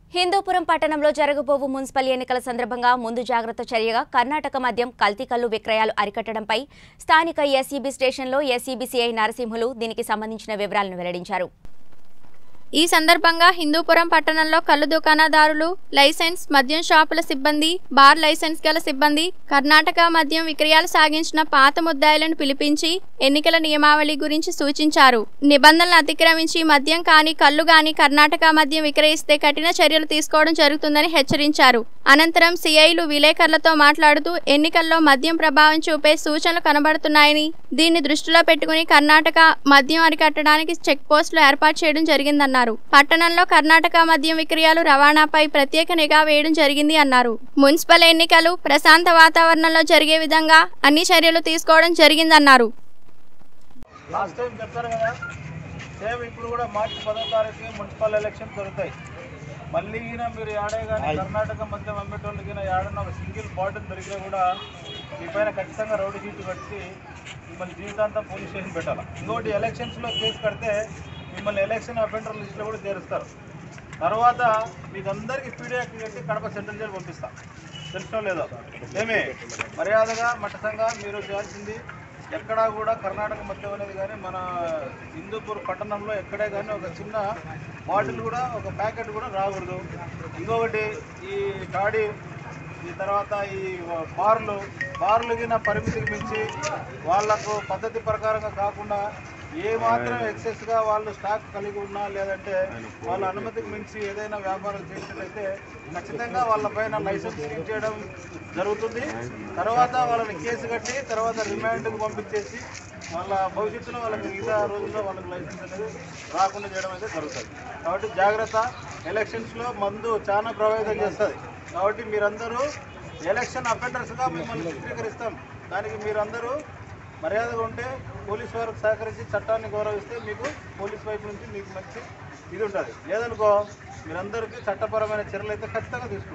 హిందూపురం పట్టణంలో జరగబోవు మున్సిపల్ ఎన్నికల సందర్భంగా ముందు జాగ్రత్త చర్యగా కర్ణాటక మద్యం కల్తీ కల్లు విక్రయాలు అరికట్టడంపై స్థానిక ఎస్ఈబీ స్టేషన్లో ఎస్ఈబీసీఐ నరసింహులు దీనికి సంబంధించిన వివరాలను వెల్లడించారు ఈ సందర్భంగా హిందూపురం పట్టణంలో కళ్ళు దుకాణదారులు లైసెన్స్ మద్యం షాపుల సిబ్బంది బార్ లైసెన్స్ గల సిబ్బంది కర్ణాటక మద్యం విక్రయాలు సాగించిన పాత ముద్దాయిలను పిలిపించి ఎన్నికల నియమావళి గురించి సూచించారు నిబంధనలు అతిక్రమించి మద్యం కాని కళ్ళు గాని కర్ణాటక మద్యం విక్రయిస్తే కఠిన చర్యలు తీసుకోవడం జరుగుతుందని హెచ్చరించారు అనంతరం సిఐలు విలేకరులతో మాట్లాడుతూ ఎన్నికల్లో మద్యం ప్రభావం చూపే సూచనలు కనబడుతున్నాయని దీన్ని దృష్టిలో పెట్టుకుని కర్ణాటక మద్యం అరికట్టడానికి చెక్ పోస్టులు ఏర్పాటు చేయడం జరిగిందన్నారు పట్టణంలో కర్ణాటక మద్యం విక్రయాలు రవాణాపై ప్రత్యేక నిఘా వేయడం జరిగింది అన్నారు మున్సిపల్ ఎన్నికలు ప్రశాంత వాతావరణంలో జరిగే విధంగా అన్ని చర్యలు తీసుకోవడం జరిగిందన్నారు లాస్ట్ టైం చెప్పారు కదా సేమ్ ఇప్పుడు కూడా మార్చి పదో తారీఖు మున్సిపల్ ఎలక్షన్ జరుగుతాయి మళ్ళీ ఈయన మీరు ఆడే కానీ కర్ణాటక మధ్య అమ్మేటోళ్ళకి ఏడన్నా ఒక సింగిల్ బాటిల్ దొరికినా కూడా మీ పైన ఖచ్చితంగా రోడ్డు షీట్ కట్టి మిమ్మల్ని జీవితాంతం పోలీస్ స్టేషన్ పెట్టాలి ఇంకోటి ఎలక్షన్స్లో కేసు కడితే మిమ్మల్ని ఎలక్షన్ అఫెండర్ లిస్ట్లో కూడా చేరుస్తారు తర్వాత మీకు అందరికీ పీడిఎఫ్ కట్టి కడప సెంట్రల్ జైలు పంపిస్తాం తెలిసిన లేదో ఏమి మర్యాదగా మట్టసంగా మీరు చేయాల్సింది ఎక్కడా కూడా కర్ణాటక మద్యం అనేది కానీ మన హిందూపూర్ పట్టణంలో ఎక్కడే కానీ ఒక చిన్న బాటిల్ కూడా ఒక ప్యాకెట్ కూడా రాకూడదు ఇంకొకటి ఈ గాడి ఈ తర్వాత ఈ బార్లు బార్లు గిన పరిమితికి మించి వాళ్లకు పద్ధతి ప్రకారంగా కాకుండా ఏ మాత్రం ఎక్సెస్గా వాళ్ళు స్టాక్ కలిగి ఉన్నా లేదంటే వాళ్ళ అనుమతికి మించి ఏదైనా వ్యాపారం చేసినట్లయితే ఖచ్చితంగా వాళ్ళ పైన లైసెన్స్ సీజ్ చేయడం జరుగుతుంది తర్వాత వాళ్ళని కేసు కట్టి తర్వాత రిమాండ్కి పంపించేసి వాళ్ళ భవిష్యత్తులో వాళ్ళకి మిగతా రోజుల్లో వాళ్ళకి లైసెన్స్ అనేది రాకుండా చేయడం అయితే జరుగుతుంది కాబట్టి జాగ్రత్త ఎలక్షన్స్లో మందు చాలా ప్రభావితం చేస్తుంది కాబట్టి మీరందరూ ఎలక్షన్ అఫెండర్స్గా మిమ్మల్ని చిత్రీకరిస్తాం దానికి మీరందరూ మర్యాదగా ఉంటే పోలీస్ వారికి సహకరించి చట్టాన్ని గౌరవిస్తే మీకు పోలీస్ వైపు నుంచి మీకు మంచి ఇది ఉంటుంది లేదనుకో మీరందరికీ చట్టపరమైన చర్యలు అయితే ఖచ్చితంగా తీసుకుంటారు